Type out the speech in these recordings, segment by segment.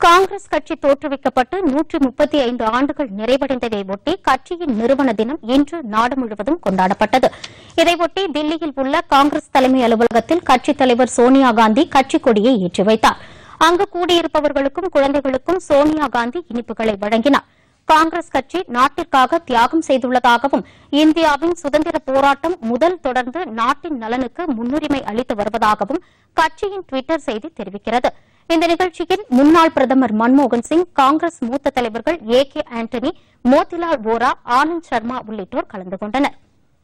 காங்கிரஸ் கட்சி தோற்றுவிக்கப்பட்டு நூற்றி முப்பத்தி ஐந்து ஆண்டுகள் நிறைவடைந்ததை ஒட்டி கட்சியின் நிறுவன தினம் இன்று நாடு முழுவதும் கொண்டாடப்பட்டது இதையொட்டி தில்லியில் உள்ள காங்கிரஸ் தலைமை அலுவலகத்தில் கட்சித் தலைவர் சோனியா காந்தி கட்சிக் கொடியை ஏற்றி வைத்தார் அங்கு கூடியிருப்பவர்களுக்கும் குழந்தைகளுக்கும் சோனியா காந்தி இனிப்புகளை வழங்கினார் காங்கிரஸ் கட்சி நாட்டிற்காக தியாகம் செய்துள்ளதாகவும் இந்தியாவின் சுதந்திர போராட்டம் முதல் தொடர்ந்து நாட்டின் நலனுக்கு முன்னுரிமை அளித்து வருவதாகவும் கட்சியின் டுவிட்டர் செய்தி தெரிவிக்கிறது இந்த நிகழ்ச்சியில் முன்னாள் பிரதமர் மன்மோகன் சிங் காங்கிரஸ் மூத்த தலைவர்கள் ஏ கே ஆண்டனி மோதிலால் வோரா ஆனந்த் சர்மா உள்ளிட்டோர் கலந்து கொண்டனர்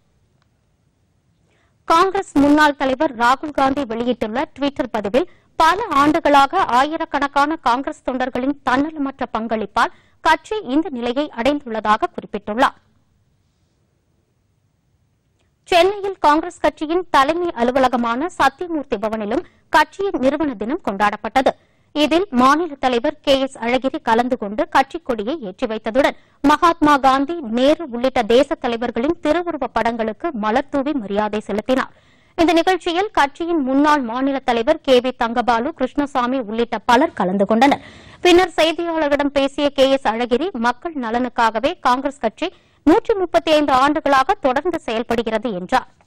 காங்கிரஸ் முன்னாள் தலைவர் ராகுல் காந்தி வெளியிட்டுள்ள டுவிட்டர் பதிவில் பல ஆண்டுகளாக ஆயிரக்கணக்கான காங்கிரஸ் தொண்டர்களின் தன்னலமற்ற பங்களிப்பால் கட்சி இந்த நிலையை அடைந்துள்ளதாக குறிப்பிட்டுள்ளார் சென்னையில் காங்கிரஸ் கட்சியின் தலைமை அலுவலகமான சத்தியமூர்த்தி பவனிலும் கட்சியின் நிறுவன தினம் கொண்டாடப்பட்டது இதில் மாநில தலைவர் கே எஸ் அழகிரி கலந்து கொண்டு கட்சிக் கொடியை ஏற்றி வைத்ததுடன் மகாத்மா காந்தி நேரு உள்ளிட்ட தேசத் தலைவர்களின் திருவுருவப் படங்களுக்கு மலர் தூவி மரியாதை செலுத்தினார் இந்த நிகழ்ச்சியில் கட்சியின் முன்னாள் மாநில தலைவர் கே வி தங்கபாலு கிருஷ்ணசாமி உள்ளிட்ட பலர் கலந்து கொண்டனர் பின்னர் செய்தியாளர்களிடம் பேசிய கே எஸ் அழகிரி மக்கள் நலனுக்காகவே காங்கிரஸ் கட்சி நூற்றி முப்பத்தி ஐந்து ஆண்டுகளாக தொடர்ந்து செயல்படுகிறது என்றார்